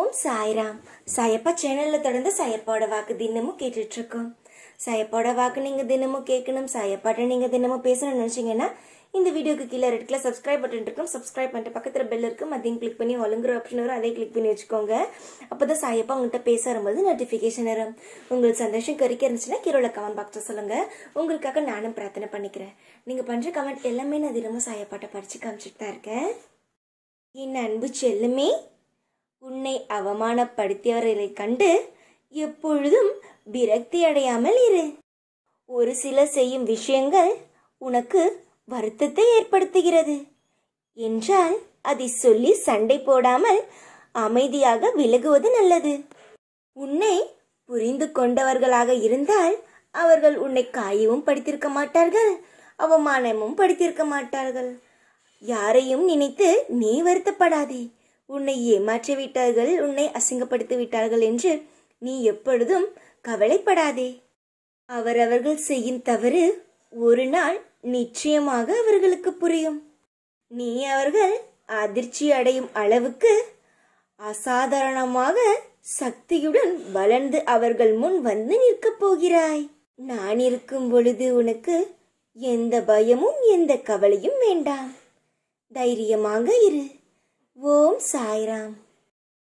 ஓம் சாய்ராம் சாயப்பா சேனல்ல தொடர்ந்து சாயப்பாவோட வாக்கு தினமும் கேட்டுட்டு இருக்கோம் சாயப்பாவோட வாக்கு நீங்க தினமும் கேட்கணும் சாயப்பாட்ட நீங்க தினமும் பேசணும்னு நினைச்சீங்கன்னா இந்த வீடியோக்கு கீழே ரெட் கலர் சப்ஸ்கிரைப் பட்டன் இருக்கும் சப்ஸ்கிரைப் பண்ணிட்டு பக்கத்துல பெல் இருக்கும் அதையும் கிளிக் பண்ணி ஒழுங்குற ஆப்ஷன் வரும் அதை கிளிக் பண்ணி வச்சுக்கோங்க அப்பதான் சாயப்பா உங்கள்கிட்ட பேச வரும்போது நோட்டிபிகேஷன் வரும் உங்களுக்கு சந்தோஷம் கறிக்க இருந்துச்சுன்னா கீழே கமெண்ட் பாக்ஸ்ல சொல்லுங்க உங்களுக்காக நானும் பிரார்த்தனை பண்ணிக்கிறேன் நீங்க பண்ற கமெண்ட் எல்லாமே நான் தினமும் சாயப்பாட்ட படிச்சு காமிச்சிட்டு தான் இருக்கேன் என் அன்பு செல்லுமே உன்னை அவமானப்படுத்தியவர்களை கண்டு எப்பொழுதும் விரக்தி அடையாமல் இரு ஒரு சிலர் செய்யும் விஷயங்கள் உனக்கு வருத்தத்தை ஏற்படுத்துகிறது என்றால் அதை சொல்லி சண்டை போடாமல் அமைதியாக விலகுவது நல்லது உன்னை புரிந்து கொண்டவர்களாக இருந்தால் அவர்கள் உன்னை காயவும் படித்திருக்க மாட்டார்கள் அவமானமும் படித்திருக்க மாட்டார்கள் யாரையும் நினைத்து நீ வருத்தப்படாதே உன்னை ஏமாற்றி விட்டார்கள் உன்னை அசிங்கப்படுத்தி விட்டார்கள் என்று நீ எப்பொழுதும் கவலைப்படாதே அவரவர்கள் செய்யும் தவறு ஒரு நாள் நிச்சயமாக அவர்களுக்கு புரியும் நீ அவர்கள் அதிர்ச்சி அடையும் அளவுக்கு அசாதாரணமாக சக்தியுடன் வளர்ந்து அவர்கள் முன் வந்து நிற்கப் போகிறாய் நான் இருக்கும் பொழுது உனக்கு எந்த பயமும் எந்த கவலையும் வேண்டாம் தைரியமாக இரு ஓம் சாய்ராம்